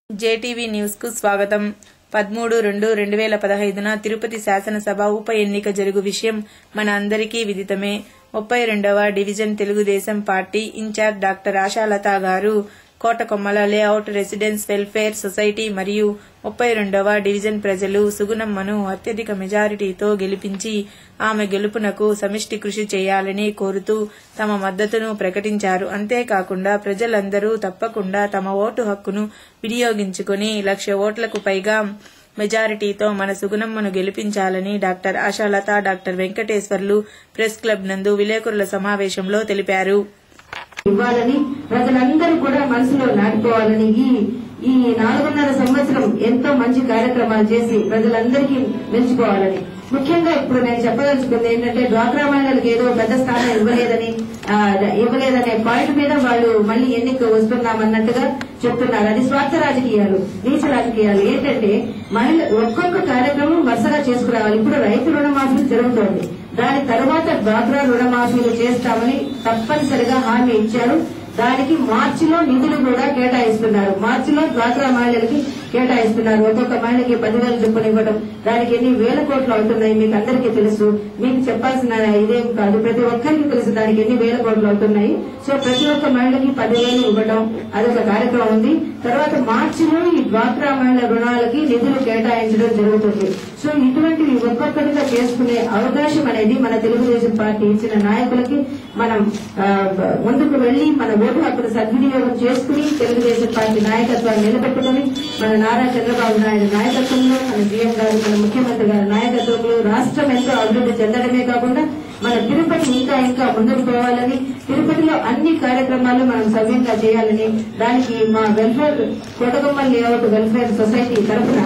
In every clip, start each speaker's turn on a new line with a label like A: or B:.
A: JTV news కు స్వాగతం పదమూడు రెండు రెండు వేల పదహైదున తిరుపతి శాసనసభ ఉప ఎన్నిక జరుగు విషయం మన అందరికీ విదితమే ముప్పై రెండవ division Telugu Desam party incharge doctor Ashalatha గారు Kotakommala layout residence welfare society మరియు ముప్పై రెండవ డివిజన్ ప్రజలు సుగుణమ్మను అత్యధిక మెజారిటీతో గెలిపించి ఆమె గెలుపునకు సమిష్టి కృషి చేయాలని కోరుతూ తమ మద్దతును ప్రకటించారు అంతేకాకుండా ప్రజలందరూ తప్పకుండా తమ ఓటు హక్కును వినియోగించుకుని లక్ష ఓట్లకు పైగా మెజారిటీతో మన సుగుణమ్మను గెలిపించాలని doctor Ashalatha doctor Venkateswarlu press club నందు విలేకరుల సమావేశంలో తెలిపారు
B: ఇవ్వాలని ప్రజలందరూ కూడా మనసులో నాటుకోవాలని ఈ ఈ నాలుగున్నర సంవత్సరం ఎంతో మంచి కార్యక్రమాలు చేసి ప్రజలందరికీ నిలుచుకోవాలని ముఖ్యంగా ఇప్పుడు నేను చెప్పదలుచుకుంది ఏంటంటే డ్వాక్రా మహిళలకు ఏదో పెద్ద స్థానం ఇవ్వలేదని ఆ, ఇవ్వలేదనే పాయింట్ మీద వాళ్ళు మళ్ళీ ఎన్నిక వస్తున్నామన్నట్టుగా చెప్తున్నారు అది స్వార్థ రాజకీయాలు నీచ రాజకీయాలు ఏంటంటే మహిళ ఒక్కొక్క కార్యక్రమం వరుసగా చేసుకురావాలి ఇప్పుడు రైతు రుణమాఫీ జరుగుతోంది దాని తర్వాత డ్వాక్రా రుణమాఫీలు చేస్తామని తప్పనిసరిగా హామీ ఇచ్చారు దానికి మార్చిలో నిధులు కూడా కేటాయిస్తున్నారు మార్చిలో డ్వాక్రా మహిళలకి కేటాయిస్తున్నారు ఒక్కొక్క మహిళకి పదివేలు చొప్పున ఇవ్వడం దానికి ఎన్ని వేల కోట్లు అవుతున్నాయి మీకు అందరికీ తెలుసు మీకు చెప్పాల్సిన ఇదేం కాదు ప్రతి ఒక్కరికి తెలుసు దానికి ఎన్ని వేల కోట్లు అవుతున్నాయి సో ప్రతి ఒక్క మహిళకి పదివేలు ఇవ్వడం అదొక కార్యక్రమం ఉంది తర్వాత మార్చిలో ఈ డ్వాక్రా మహిళ రుణాలకి నిధులు కేటాయించడం జరుగుతుంది సో ఇటువంటివి ఒక్కొక్కటిగా చేసుకునే అవకాశం అనేది మన తెలుగుదేశం పార్టీ ఇచ్చిన నాయకులకి మనం ఆ, ముందుకు వెళ్లి మన ఓటు హక్కును సద్వినియోగం చేసుకుని తెలుగుదేశం పార్టీ నాయకత్వాన్ని నిలబెట్టుకుని మన నారా చంద్రబాబు నాయుడు నాయకత్వంలో మన సీఎం గారు మన ముఖ్యమంత్రి గారి నాయకత్వంలో రాష్ట్రం ఎంతో అభివృద్ధి చెందడమే కాకుండా మన తిరుపతి ఇంకా ఇంకా ముందుకు పోవాలని తిరుపతిలో అన్ని కార్యక్రమాలు మనం సవ్యంగా చేయాలని దానికి మా welfare Kotakommal layout welfare society తరఫున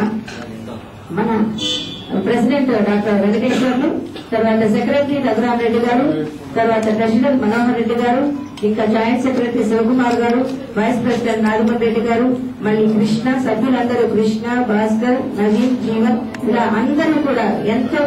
B: మన ప్రెసిడెంట్ డాక్టర్ వెంకటేశ్వర్లు తర్వాత సెక్రటరీ రఘురామ్ రెడ్డి గారు తర్వాత ట్రెషరర్ మనోహర్ రెడ్డి గారు ఇంకా జాయింట్ సెక్రటరీ శివకుమార్ గారు వైస్ ప్రెసిడెంట్ నాగమన్ రెడ్డి గారు మళ్ళీ కృష్ణ సభ్యులందరూ కృష్ణ భాస్కర్ నవీన్ జీవన్ ఇలా అందరూ కూడా ఎంతో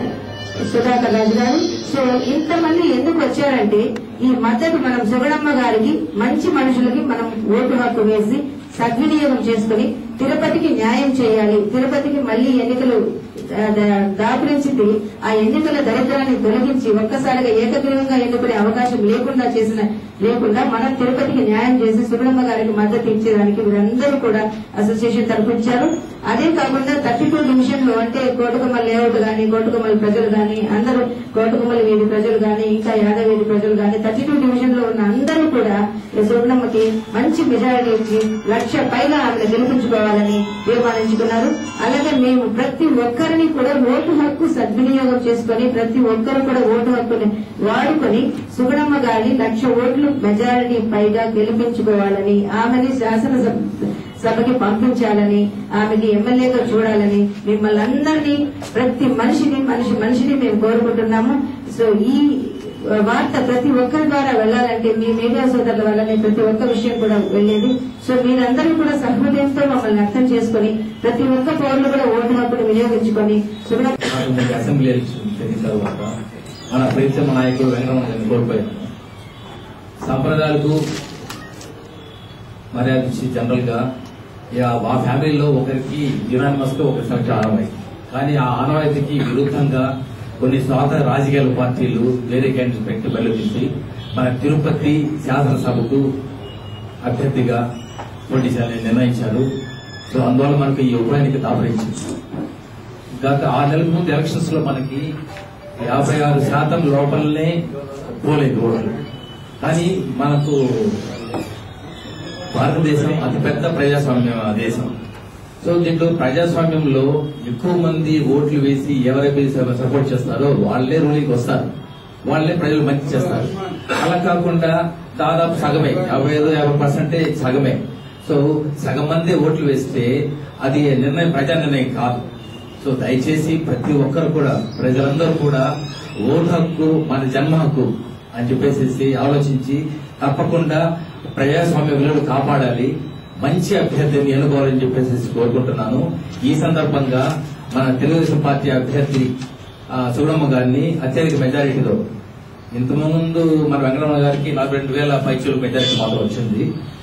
B: సుధాకర్ రాజు గారు సో ఇంతమంది ఎందుకు వచ్చారంటే ఈ మద్దతు మనం సుగణమ్మ గారికి మంచి మనుషులకి మనం ఓటు హక్కు వేసి సద్వినియోగం చేసుకుని తిరుపతికి న్యాయం చేయాలి తిరుపతికి మళ్లీ ఎన్నికలు ఆ, దా- దాపురించింది ఆ ఎన్నికల దరిద్రాన్ని తొలగించి ఒక్కసారిగా ఏకగ్రీవంగా ఎన్నుకునే అవకాశం లేకుండా చేసిన లేకుండా మనం తిరుపతికి న్యాయం చేసి సుబ్రహ్మ గారికి మద్దతు ఇచ్చేదానికి వీరందరూ కూడా అసోసియేషన్ తరపుచ్చారు అదే కాకుండా థర్టీ టూ డివిజన్ లో అంటే కోటకొమ్మల లేఅవుట్ గాని కోటకొమ్మల ప్రజలు గాని అందరూ కోటకొమ్మల వీధి ప్రజలు గాని ఇంకా యాదవ్ వీధి ప్రజలు గాని థర్టీ టూ డివిజన్ లో ఉన్న అందరూ కూడా ఈ సుబ్రహ్మకి మంచి మెజారిటీ ఇచ్చి లక్ష పైగా ఆమెను గెలిపించుకోవాలని తీర్మానించుకున్నారు అలాగే మేము ప్రతి ఒక్కరిని కూడా ఓటు హక్కు సద్వినియోగం చేసుకుని ప్రతి ఒక్కరు కూడా ఓటు హక్కుని వాడుకొని సుగుణమ్మ గారిని లక్ష ఓట్లు మెజారిటీ పైగా గెలిపించుకోవాలని ఆమెని శాసనసభ సభకి పంపించాలని ఆమెకి ఎమ్మెల్యేగా చూడాలని మిమ్మల్ని అందరినీ ప్రతి మనిషిని మనిషి మనిషిని మేము కోరుకుంటున్నాము సో ఈ వార్త ప్రతి ఒక్కరి ద్వారా వెళ్ళాలంటే మీ మీడియా సోదరుల వల్లనే ప్రతి ఒక్క విషయం కూడా వెళ్ళేది సో మీరందరూ కూడా సహృదయంతో మమ్మల్ని అర్థం చేసుకుని ప్రతి ఒక్క పౌరులు కూడా ఓటు హక్కును వినియోగించుకొని సుగుణ
C: మనకి అసెంబ్లీ ఎలక్షన్ జరిగిన తర్వాత మన ప్రీతమ నాయకుడు వెంకటరమణ గారిని కోల్పోయాము సంప్రదాయాలకు మర్యాద ఇచ్చి జనరల్ గా ఇక మా ఫ్యామిలీలో ఒకరికి యునానిమస్ గా ఒకరి సంఖ్య ఆనవాయితీ కానీ ఆ ఆనవాయితీకి విరుద్ధంగా కొన్ని స్వాత రాజకీయ పార్టీలు వేరే క్యాండిడేట్ పెట్టి బయలుదేరి మన తిరుపతి శాసనసభకు అభ్యర్థిగా పోటీ చేయాలని నిర్ణయించారు సో అందువల్ల మనకు ఈ ఉప ఎన్నిక దాపరించింది గత ఆరు నెలల ముందు ఎలక్షన్స్ లో మనకి యాభై ఆరు శాతం లోపలనే పోలేదు ఓట్లు కానీ మనకు భారతదేశం అతిపెద్ద ప్రజాస్వామ్య దేశం సో దీంట్లో ప్రజాస్వామ్యంలో ఎక్కువ మంది ఓట్లు వేసి ఎవరైతే సపోర్ట్ చేస్తారో వాళ్ళే రూలింగ్ వస్తారు వాళ్ళే ప్రజలు మంచి చేస్తారు అలా కాకుండా దాదాపు సగమే యాభై ఐదు యాభై పర్సెంటే సగమే సో సగం మంది ఓట్లు వేస్తే అది నిర్ణయం ప్రజా నిర్ణయం కాదు సో దయచేసి ప్రతి ఒక్కరు కూడా ప్రజలందరూ కూడా ఓటు హక్కు మన జన్మ హక్కు అని చెప్పేసి ఆలోచించి తప్పకుండా ప్రజాస్వామ్య విలువలు కాపాడాలి మంచి అభ్యర్థిని ఎన్నుకోవాలని చెప్పేసి కోరుకుంటున్నాను ఈ సందర్భంగా మన తెలుగుదేశం పార్టీ అభ్యర్థి ఆ, సుబ్రహ్మ గారిని అత్యధిక మెజారిటీతో ఇంతకుముందు మన వెంకటరమణ గారికి నలభై రెండు వేల పైచులు మెజారిటీ మాత్రం వచ్చింది